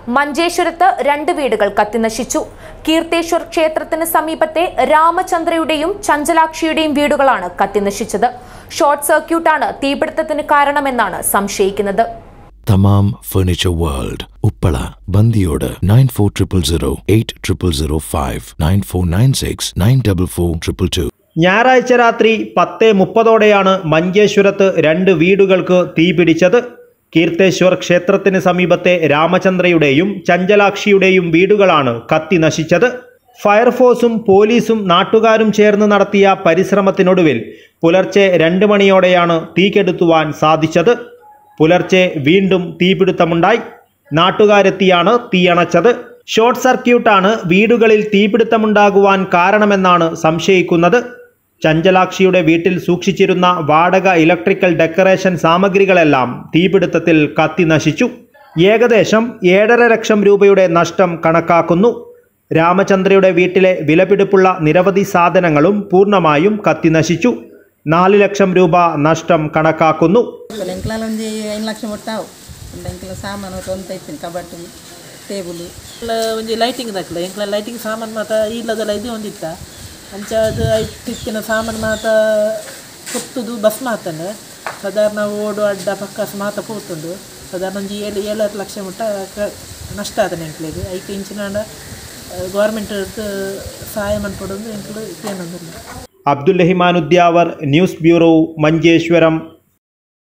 മഞ്ചേശ്വരത്ത് രണ്ട് വീടുകൾ കത്തിനശിച്ചു കീർത്തേശ്വർ ക്ഷേത്രത്തിന് സമീപത്തെ രാമചന്ദ്രയുടെയും ചഞ്ചലാക്ഷിയുടെയും വീടുകളാണ് കത്തിനശിച്ചത് ഷോർട്ട് സർക്യൂട്ടാണ് തീപിടുത്തത്തിന് കാരണമെന്നാണ് സംശയിക്കുന്നത് തമാം ഫർണിച്ചർ വേൾഡ് ഉപ്പള ബന്ദിയോട് nine four triple zero eight triple zero five nine four nine six nine double four triple two ഞായറാഴ്ച രാത്രി പത്ത് മുപ്പതോടെയാണ് മഞ്ചേശ്വരത്ത് രണ്ട് വീടുകൾക്ക് തീപിടിച്ചത് കീർത്തേശ്വർ ക്ഷേത്രത്തിന് സമീപത്തെ രാമചന്ദ്രയുടെയും ചഞ്ചലാക്ഷിയുടെയും വീടുകളാണ് കത്തി നശിച്ചത് ഫയർഫോഴ്സും പോലീസും നാട്ടുകാരും ചേർന്ന് നടത്തിയ പരിശ്രമത്തിനൊടുവിൽ പുലർച്ചെ രണ്ട് മണിയോടെയാണ് തീ കെടുത്തുവാൻ സാധിച്ചത് പുലർച്ചെ വീണ്ടും തീപിടുത്തമുണ്ടായി നാട്ടുകാരെത്തിയാണ് തീയണച്ചത് ഷോർട്ട് സർക്യൂട്ടാണ് വീടുകളിൽ തീപിടുത്തമുണ്ടാകുവാൻ കാരണമെന്നാണ് സംശയിക്കുന്നത് ചഞ്ചലാക്ഷിയുടെ വീട്ടിൽ സൂക്ഷിച്ചിരുന്ന വാടക ഇലക്ട്രിക്കൽ ഡെക്കറേഷൻ സാമഗ്രികളെല്ലാം തീപിടുത്തത്തിൽ കത്തി നശിച്ചു ഏകദേശം ഏഴര ലക്ഷം രൂപയുടെ നഷ്ടം കണക്കാക്കുന്നു രാമചന്ദ്രയുടെ വീട്ടിലെ വിലപിടിപ്പുള്ള നിരവധി സാധനങ്ങളും പൂർണ്ണമായും കത്തി നശിച്ചു നാല് ലക്ഷം രൂപ നഷ്ടം കണക്കാക്കുന്നു ಎಂಕ್ಲಲ್ಲಿ ಒಂದು ಐದು ಲಕ್ಷ ಕೊಡ್ತಾವು ಒಂದು ಎಂಕ್ಲ ಸಾಮಾನು ತೊಂತ ಇರ್ತೀನಿ ಕಬಟ್ಟು ಟೇಬಲ್ ಎಲ್ಲ ಒಂಜಿ ಲೈಟಿಂಗ್ ದಕ್ಲೆ ಎಂಕ್ಲ ಲೈಟಿಂಗ್ ಸಾಮಾನು ಮಾತ ಇಲ್ಲದಲ್ಲ ಇದು ಒಂದಿತ್ತ ಅಂಚ ಅದು ಐತಿತ್ತಿನ ಸಾಮಾನು ಮಾತ ಕೊತ್ತುದು ಬಸ್ ಮಾತಂಡೆ ಸಾಧಾರಣ ಓಡು ಅಡ್ಡ ಪಕ್ಕಸ್ ಮಾತ ಪೋತುಂಡು ಸಾಧಾರಣ ಒಂಜಿ ಏಳು ಏಳರ ಲಕ್ಷ ಮುಟ್ಟ ಕ- ನಷ್ಟ ಆತನೆ ಎಂಕ್ಲೆಗ್ ಐಕೆ ಇಂಚಿನಾಂಡ ಗೌರ್ಮೆಂಟ್ ಸಹಾಯ ಮನ್ಪಡೊಂದು ಎಂಕ್ಲು ಏನೊಂದಿಲ್ಲ അബ്ദുൽ റഹിമാൻ ഉദ്യാവർ ന്യൂസ് ബ്യൂറോ മഞ്ചേശ്വരം